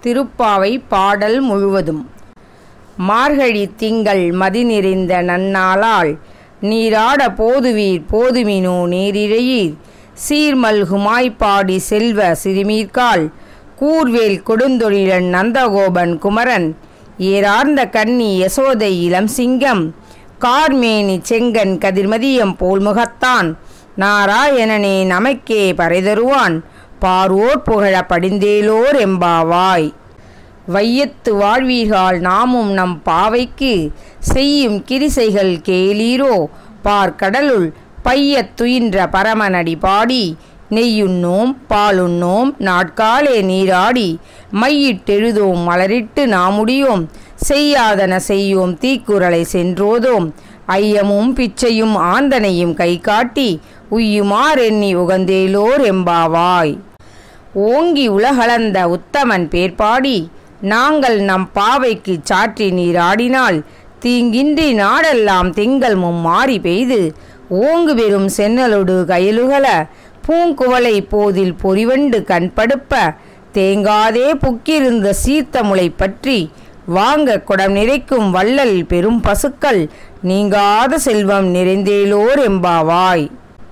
திருப்பாவை பாடல் முழுவதும் மார்கழி திங்கள் மதி நிறைந்த நன்னாளால் நீராட போதுவீர் போதுமினோ நீரிழையீர் சீர்மல்குமாய்ப் பாடி செல்வ சிறுமீர்கால் கூர்வேல் கொடுந்தொழிலன் நந்தகோபன் குமரன் ஏரார்ந்த கன்னி யசோதை இளம் சிங்கம் கார்மேனி செங்கன் கதிர்மதியம் போல் முகத்தான் நாராயணனே நமக்கே பறைதருவான் பார்வோர் புகழ படிந்தேலோர் எம்பாவாய் வையத்து வாழ்வீர்கள் நாமும் நம் பாவைக்கு செய்யும் கிரிசைகள் கேளீரோ பார்க்கடலுள் பையத் துயின்ற பரமனடி பாடி நெய்யுண்ணோம் பாலுண்ணோம் நாட்காலே நீராடி மையிட்டெழுதோம் மலரிட்டு நாமுடியோம் செய்யாதன செய்யோம் தீக்குறளை சென்றோதோம் ஐயமும் பிச்சையும் ஆந்தனையும் கை காட்டி உய்யுமாறெண்ணி உகந்தேலோர் எம்பாவாய் ஓங்கி உலகளந்த உத்தமன் பேர்பாடி நாங்கள் நம் பாவைக்கு சாற்றி நீராடினால் தீங்கின்றி நாடெல்லாம் திங்கள் மும்மாறி பெய்து ஓங்கு பெறும் சென்னலொடு கயலுகள பூங்குவளை போதில் பொறிவண்டு கண்படுப்ப தேங்காதே புக்கிருந்த சீர்த்த முளை பற்றி வாங்க குடம் நிறைக்கும் வள்ளல் பெரும் பசுக்கள் நீங்காத செல்வம் நிறைந்தேலோர் எம்பாவாய்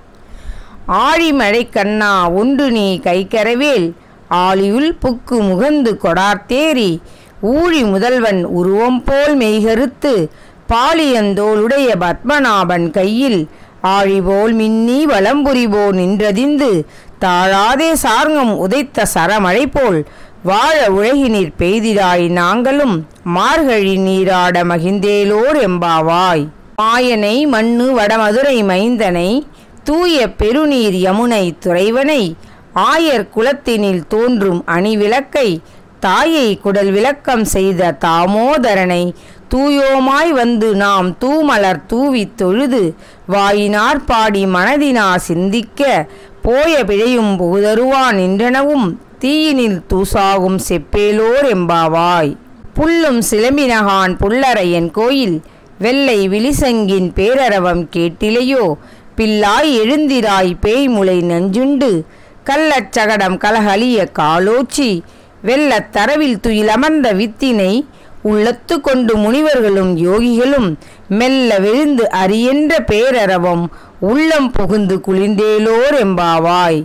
ஆழிமழை கண்ணா ஒன்று நீ கைக்கரவேல் ஆழியுள் புக்கு முகந்து கொடார்த்தேரி ஊழி முதல்வன் உருவம் போல் மெய்கருத்து பாலியந்தோளுடைய பத்மநாபன் கையில் ஆழிபோல் மின்னி வலம்புரிபோ நின்றதிந்து தாழாதே சார்ங்கம் உதைத்த சரமழை போல் வாழ உலகினிற் பெய்திடாய் நாங்களும் மார்கழி நீராட மகிழ்ந்தேலோர் எம்பாவாய் மாயனை மண்ணு வடமதுரை மைந்தனை தூய பெருநீர் யமுனை துறைவனை ஆயர் குலத்தினில் தோன்றும் அணிவிளக்கை தாயை குடல் விளக்கம் செய்த தாமோதரனை தூயோமாய் வந்து நாம் தூமலர் தூவித் தொழுது வாயினார் பாடி மனதினா சிந்திக்க போய பிழையும் புகுதருவான் என்றனவும் தீயினில் தூசாகும் செப்பேலோர் எம்பாவாய் புல்லும் சிலம்பினகான் புல்லரையன் கோயில் வெள்ளை விழிசங்கின் பேரரவம் கேட்டிலையோ பில்லாய் எழுந்திராய் பேய்முளை நஞ்சுண்டு கள்ளச்சகடம் கலகலிய காலோச்சி வெள்ளத் தரவில் துயிலமர்ந்த வித்தினை உள்ளத்து கொண்டு முனிவர்களும் யோகிகளும் மெல்ல விழுந்து அரியென்ற பேரரவம் உள்ளம் புகுந்து குளிர்ந்தேலோர் எம்பாவாய்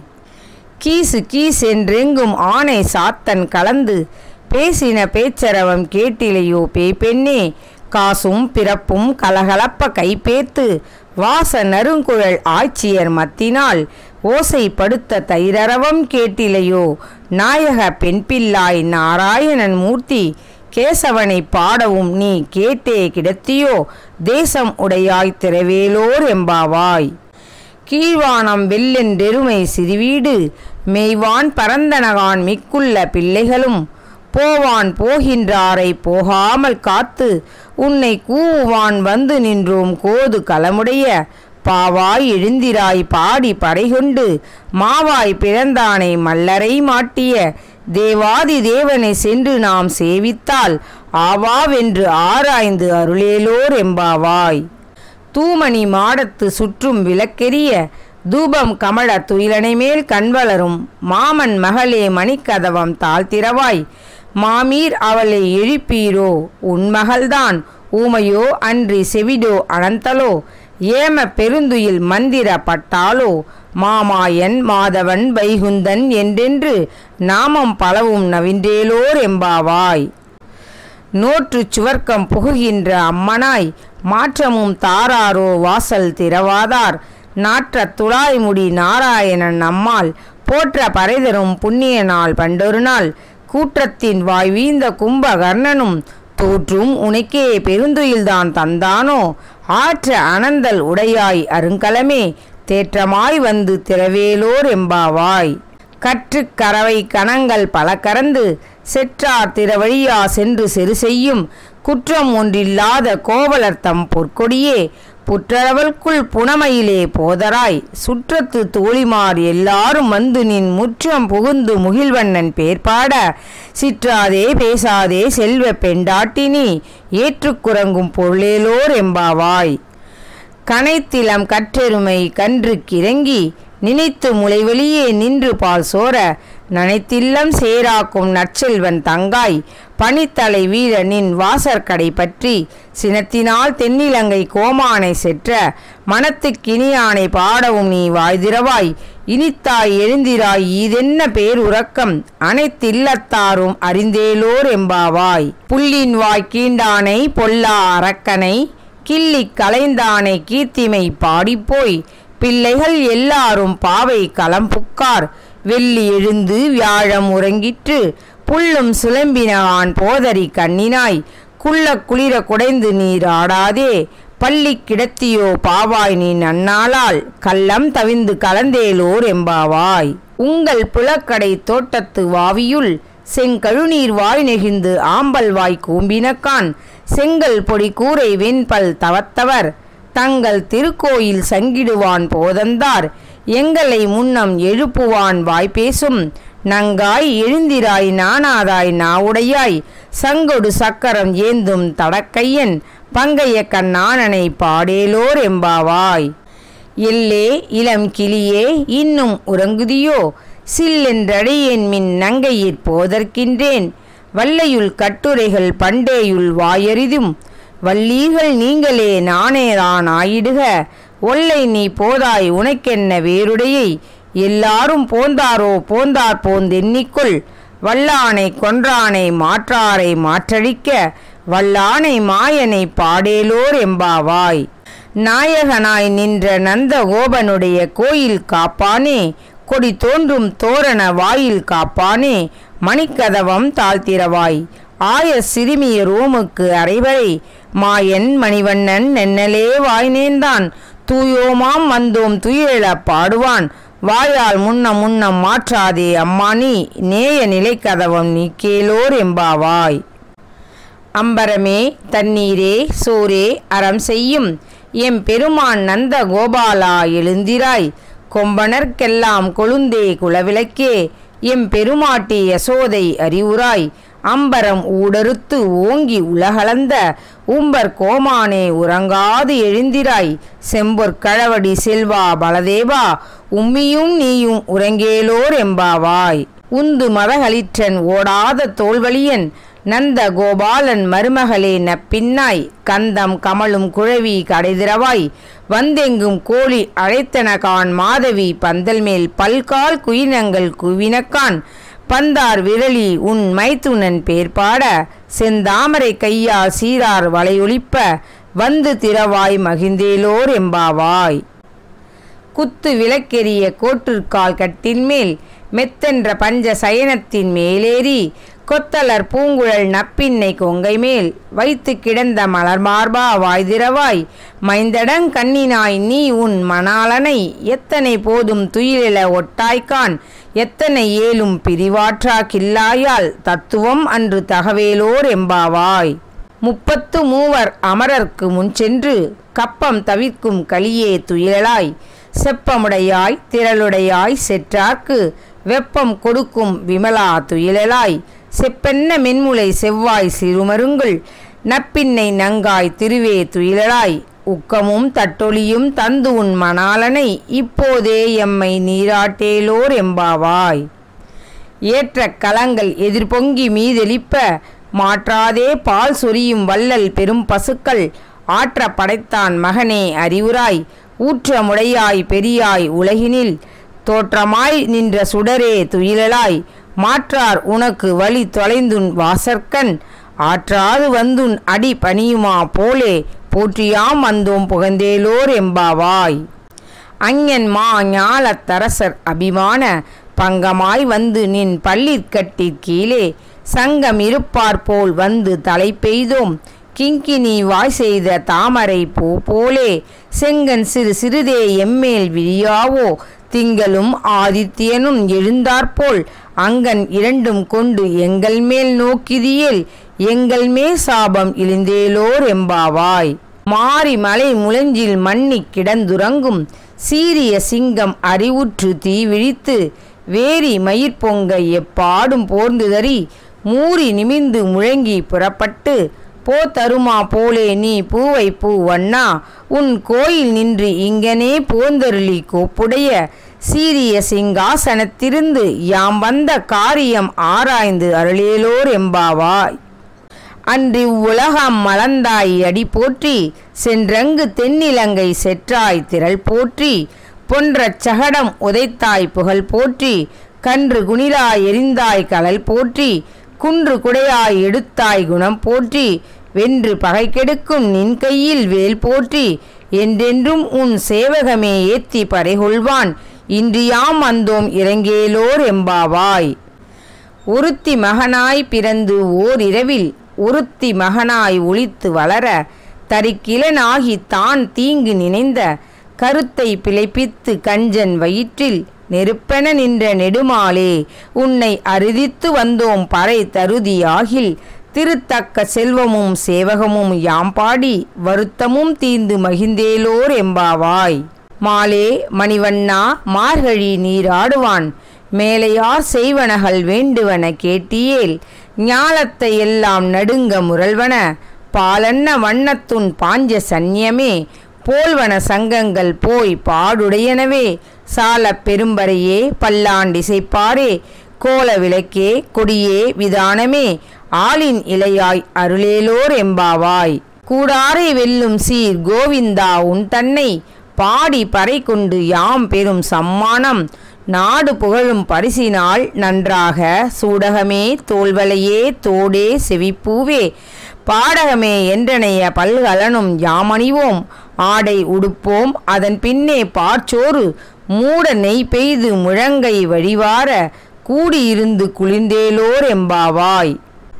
கீசு கீஸ் என்றெங்கும் ஆணை சாத்தன் கலந்து பேசின பேச்சரவம் கேட்டிலையோ பேய்பெண்ணே காசும் பிறப்பும் கலகலப்ப கைப்பேத்து வாச நறுங்குழல் ஆட்சியர் மத்தினால் ஓசைப்படுத்த தைரரவம் கேட்டிலையோ நாயக பெண்பில்லாய் நாராயணன் மூர்த்தி கேசவனை பாடவும் நீ கேட்டே கிடத்தியோ தேசம் உடையாய் திரவேலோர் எம்பாவாய் கீழ்வானம் வெள்ளென்றெருமை சிறுவீடு மெய்வான் பரந்தனகான் மிக்குள்ள பிள்ளைகளும் போவான் போகின்றாரை போகாமல் காத்து உன்னை கூவுவான் வந்து நின்றோம் கோது களமுடைய பாவாய் எழுந்திராய் பாடி பறைகொண்டு மாவாய் பிறந்தானை மல்லரை மாட்டிய தேவாதி தேவனை சென்று நாம் சேவித்தால் ஆவாவென்று ஆராய்ந்து அருளேலோர் எம்பாவாய் தூமணி மாடத்து சுற்றும் விளக்கெரிய தூபம் கமழ துயிலனை மேல் கண்வளரும் மாமன் மகளே மணிக்கதவம் தாழ்த்திரவாய் மாமீர் அவளை எழுப்பீரோ உன் மகள்தான் ஊமையோ அன்றி செவிடோ அனந்தலோ ஏம பெருந்துயில் மந்திர பட்டாலோ மாமாயன் மாதவன் வைகுந்தன் என்றென்று நாமம் பலவும் நவின்றேலோர் எம்பாவாய் நோற்றுச் சுவர்க்கம் புகுகின்ற அம்மனாய் மாற்றமும் தாராரோ வாசல் திறவாதார் நாற்ற துளாய்முடி நாராயணன் நம்மால் போற்ற பறைதரும் புண்ணிய நாள் பண்டொரு நாள் கூற்றத்தின் வாய் வீழ்ந்த கும்பகர்ணனும் தோற்றும் உனக்கே பெருந்துயில்தான் தந்தானோ ஆற்ற அனந்தல் உடையாய் அருங்கலமே தேற்றமாய் வந்து திரவேலோர் எம்பாவாய் கற்று கறவை கணங்கள் பல கறந்து செற்றார் திறவழியா சென்று செரு செய்யும் குற்றம் ஒன்றில்லாத கோவலர்த்தம் பொற்கொடியே புற்றளவல்குள் புனமையிலே போதராய் சுற்றத்து தோழிமார் எல்லாரும் வந்து நின் முற்றம் புகுந்து முகில்வண்ணன் பேர்பாட சிற்றாதே பேசாதே செல்வ பெண்டாட்டினி ஏற்றுக்குறங்கும் பொருளேலோர் எம்பாவாய் கனைத்திலம் கற்றெருமை கன்று கிறங்கி நினைத்து முளைவெளியே நின்று பால் சோர நனைத்தில்லம் சேராக்கும் நற்செல்வன் தங்காய் பனித்தலை வீரனின் வாசற்கடை பற்றி சினத்தினால் தென்னிலங்கை கோமானை செற்ற மனத்துக்கினியானை பாடவும் நீ வாய்திரவாய் இனித்தாய் எழுந்திராய் ஈதென்ன பேருறக்கம் அனைத்தில்லத்தாரும் அறிந்தேலோர் எம்பாவாய் புள்ளின் வாய் கீண்டானை பொல்லா அரக்கனை கிள்ளிக் கலைந்தானை கீர்த்திமை பாடிப்போய் பிள்ளைகள் எல்லாரும் பாவை களம்புக்கார் வெள்ளி எழுந்து வியாழம் உறங்கிற்று புல்லும் சுலம்பினான் போதரி கண்ணினாய் குள்ள குளிர குடைந்து நீர் ஆடாதே பள்ளி கிடத்தியோ பாவாய் நீ நன்னாளால் கள்ளம் தவிந்து கலந்தேலோர் எம்பாவாய் உங்கள் புலக்கடை தோட்டத்து வாவியுள் செங்கழுநீர் வாய் நெகிழ்ந்து ஆம்பல் வாய் கூம்பினக்கான் செங்கல் பொடி கூரை வெண்பல் தவத்தவர் தங்கள் திருக்கோயில் சங்கிடுவான் போதந்தார் எங்களை முன்னம் எழுப்புவான் வாய்பேசும் நங்காய் எழுந்திராய் நானாதாய் நாவுடையாய் சங்கொடு சக்கரம் ஏந்தும் தடக்கையன் பங்கைய கண்ணானனை பாடேலோர் எம்பாவாய் எல்லே இளம் கிளியே இன்னும் உறங்குதியோ சில்லென்றடையேன் மின் நங்கையிற் போதற்கின்றேன் வல்லையுள் கட்டுரைகள் பண்டேயுள் வாயறிதும் வல்லீர்கள் நீங்களே நானேதான் ஆயிடுக ஒல்லை நீ போதாய் உனக்கென்ன வேறுடையை எல்லாரும் போந்தாரோ போந்தார் போந்தென்னிக்குள் வல்லானை கொன்றானை மாற்றாரை மாற்றழிக்க வல்லானை மாயனை பாடேலோர் எம்பாவாய் நாயகனாய் நின்ற நந்த கோபனுடைய கோயில் காப்பானே கொடி தோன்றும் தோரண வாயில் காப்பானே மணிக்கதவம் தாழ்த்திரவாய் ஆய சிறுமிய ரோமுக்கு அரைவரை மாயன் மணிவண்ணன் நென்னலே வாய்நேந்தான் தூயோமாம் வந்தோம் துயிலெழ பாடுவான் வாயால் முன்ன முன்னம் மாற்றாதே அம்மானி நேய நிலைக்கதவம் நீக்கேலோர் எம்பாவாய் அம்பரமே தண்ணீரே சோரே அறம் செய்யும் எம் பெருமான் நந்த கோபாலா எழுந்திராய் கொம்பனர்க்கெல்லாம் கொழுந்தே குலவிளக்கே எம் பெருமாட்டி யசோதை அறிவுராய் அம்பரம் ஊடறுத்து ஓங்கி உலகளந்த உம்பர் கோமானே உறங்காது எழுந்திராய் செம்பொற் கழவடி செல்வா பலதேவா உம்மியும் நீயும் உறங்கேலோர் எம்பாவாய் உந்து மதகளிற்றன் ஓடாத தோல்வழியன் நந்த கோபாலன் மருமகளே நப்பின்னாய் கந்தம் கமலும் குழவி கடைதிரவாய் வந்தெங்கும் கோழி அழைத்தனகான் மாதவி பந்தல் மேல் பல்கால் குயினங்கள் குவினக்கான் பந்தார் விரலி உன் மைத்துனன் பேர்பாட செந்தாமரை கையால் சீரார் வளையொலிப்ப வந்து திரவாய் மகிழ்ந்தேலோர் எம்பாவாய் குத்து விளக்கெரிய கோட்டிற்கால் கட்டின் மேல் மெத்தென்ற பஞ்ச சயனத்தின் மேலேறி கொத்தலர் பூங்குழல் நப்பின்னை கொங்கை மேல் வைத்து கிடந்த மலர் மார்பா வாய்திரவாய் மைந்தடங் கண்ணினாய் நீ உன் மணாளனை எத்தனை போதும் துயிலில ஒட்டாய்க்கான் எத்தனை ஏலும் பிரிவாற்றா கில்லாயால் தத்துவம் அன்று தகவேலோர் எம்பாவாய் முப்பத்து மூவர் அமரர்க்கு முன்சென்று கப்பம் தவிர்க்கும் கலியே துயிலாய் செப்பமுடையாய் திரளுடையாய் செற்றார்க்கு வெப்பம் கொடுக்கும் விமலா துயிலாய் செப்பென்ன மென்முலை செவ்வாய் சிறுமருங்குள் நப்பின்னை நங்காய் திருவே துயிலாய் உக்கமும் தட்டொலியும் தந்து உன் மணாலனை இப்போதே எம்மை நீராட்டேலோர் எம்பாவாய் ஏற்ற கலங்கள் எதிர்பொங்கி மீதெளிப்ப மாற்றாதே பால் சொரியும் வள்ளல் பெரும் பசுக்கள் ஆற்ற படைத்தான் மகனே அறிவுராய் ஊற்ற முடையாய் பெரியாய் உலகினில் தோற்றமாய் நின்ற சுடரே துயிலாய் மாற்றார் உனக்கு வழி தொலைந்துன் வாசற்கண் ஆற்றாது வந்துன் அடி பணியுமா போலே போற்றியாம் வந்தோம் புகந்தேலோர் எம்பாவாய் அஞ்ஞன் மா ஞாலத்தரசர் அபிமான பங்கமாய் வந்து நின் பள்ளிற்கட்டிற் கீழே சங்கம் இருப்பார் போல் வந்து தலை பெய்தோம் கிங்கினி வாய் செய்த தாமரை பூ போலே செங்கன் சிறு சிறுதே எம்மேல் விழியாவோ திங்களும் ஆதித்யனும் எழுந்தாற்போல் அங்கன் இரண்டும் கொண்டு எங்கள் மேல் நோக்கிதியேல் எங்கள் மே சாபம் இழிந்தேலோர் எம்பாவாய் மாறி மலை முழஞ்சில் மன்னி கிடந்துறங்கும் சீரிய சிங்கம் அறிவுற்று தீவிழித்து வேரி மயிர்பொங்க எப்பாடும் போர்ந்துதறி மூறி நிமிர்ந்து முழங்கி புறப்பட்டு போ தருமா போலே நீ பூவை பூ வண்ணா உன் கோயில் நின்று இங்கனே போந்தருளி கோப்புடைய சீரிய சிங்காசனத்திருந்து யாம் வந்த காரியம் ஆராய்ந்து அருளேலோர் எம்பாவாய் அன்று உலகம் மலர்ந்தாய் அடி போற்றி சென்றங்கு தென்னிலங்கை செற்றாய் திரள் போற்றி பொன்றச் சகடம் உதைத்தாய் புகழ் போற்றி கன்று குணிலாய் எரிந்தாய் கலல் போற்றி குன்று குடையாய் எடுத்தாய் குணம் போற்றி வென்று பகை கெடுக்கும் நின் கையில் வேல் போற்றி என்றென்றும் உன் சேவகமே ஏத்தி பறைகொள்வான் இன்றியாம் வந்தோம் இறங்கேலோர் எம்பாவாய் ஒருத்தி மகனாய் பிறந்து ஓர் இரவில் ஒருத்தி மகனாய் ஒளித்து வளர தரிக்கிலனாகி தான் தீங்கு நினைந்த கருத்தை பிழைப்பித்து கஞ்சன் வயிற்றில் நெருப்பென நின்ற நெடுமாலே உன்னை அறுதித்து வந்தோம் பறை தருதியாகில் திருத்தக்க செல்வமும் சேவகமும் யாம் பாடி வருத்தமும் தீந்து மகிழ்ந்தேலோர் எம்பாவாய் மாலே மணிவண்ணா மார்கழி நீராடுவான் மேலையார் செய்வனகள் வேண்டுவன கேட்டியேல் ஞாலத்தை எல்லாம் நடுங்க முரல்வன பாலன்ன வண்ணத்துன் பாஞ்ச சந்நியமே போல்வன சங்கங்கள் போய் பாடுடையனவே சால பெரும்பறையே பல்லாண்டிசைப்பாரே கோல விளக்கே கொடியே விதானமே ஆளின் இலையாய் அருளேலோர் எம்பாவாய் கூடாரை வெல்லும் சீர் கோவிந்தா உன் தன்னை பாடி பறை கொண்டு யாம் பெரும் சம்மானம் நாடு புகழும் பரிசினால் நன்றாக சூடகமே தோல்வலையே தோடே செவிப்பூவே பாடகமே என்றனைய பல்கலனும் யாமணிவோம் ஆடை உடுப்போம் அதன் பின்னே பார்ச்சோறு மூட நெய் பெய்து முழங்கை வழிவார கூடியிருந்து குளிர்ந்தேலோர் எம்பாவாய்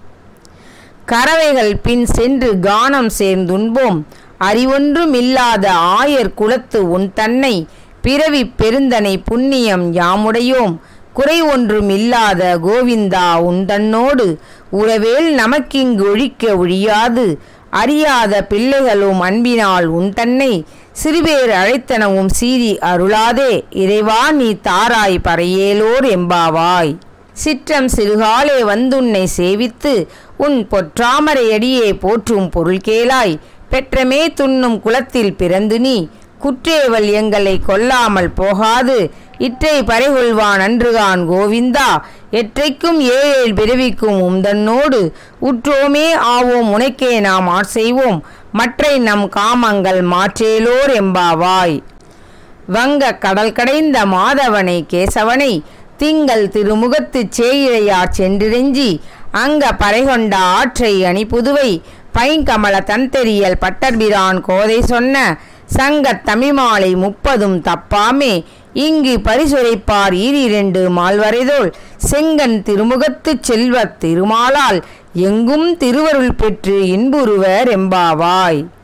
கறவைகள் பின் சென்று கானம் சேர்ந்துண்போம் அறிவொன்றுமில்லாத ஆயர் குலத்து உன் தன்னை பிறவி பெருந்தனை புண்ணியம் யாமுடையோம் குறை ஒன்றும் இல்லாத கோவிந்தா உந்தன்னோடு உறவேல் நமக்கிங்கு ஒழிக்க ஒழியாது அறியாத பிள்ளைகளும் அன்பினால் உன் தன்னை சிறுபேர் அழைத்தனவும் சீறி அருளாதே இறைவா நீ தாராய் பறையேலோர் எம்பாவாய் சிற்றம் சிறுகாலே வந்துன்னை சேவித்து உன் பொற்றாமரையடியே போற்றும் பொருள் கேளாய் பெற்றமே துண்ணும் குலத்தில் பிறந்து நீ குற்றேவல் எங்களை கொல்லாமல் போகாது இற்றை பறைகொள்வான் அன்றுகான் கோவிந்தா எற்றைக்கும் ஏழேழ் பிறவிக்கும் உந்தன்னோடு உற்றோமே ஆவோம் உனக்கே நாம் ஆட்செய்வோம் மற்றை நம் காமங்கள் மாற்றேலோர் எம்பாவாய் வங்க கடல் கடைந்த மாதவனை கேசவனை திங்கள் திருமுகத்துச் சேயிழையார் சென்றிரெஞ்சி அங்க பறைகொண்ட ஆற்றை அணி புதுவை பைங்கமல தன்தெரியல் பட்டர்பிரான் கோதை சொன்ன சங்கத் தமிழ்மாலை முப்பதும் தப்பாமே இங்கு பரிசுரைப்பார் ஈரிரண்டு மால்வரைதோள் செங்கன் திருமுகத்துச் செல்வத் திருமாலால் எங்கும் திருவருள் பெற்று இன்புறுவர் எம்பாவாய்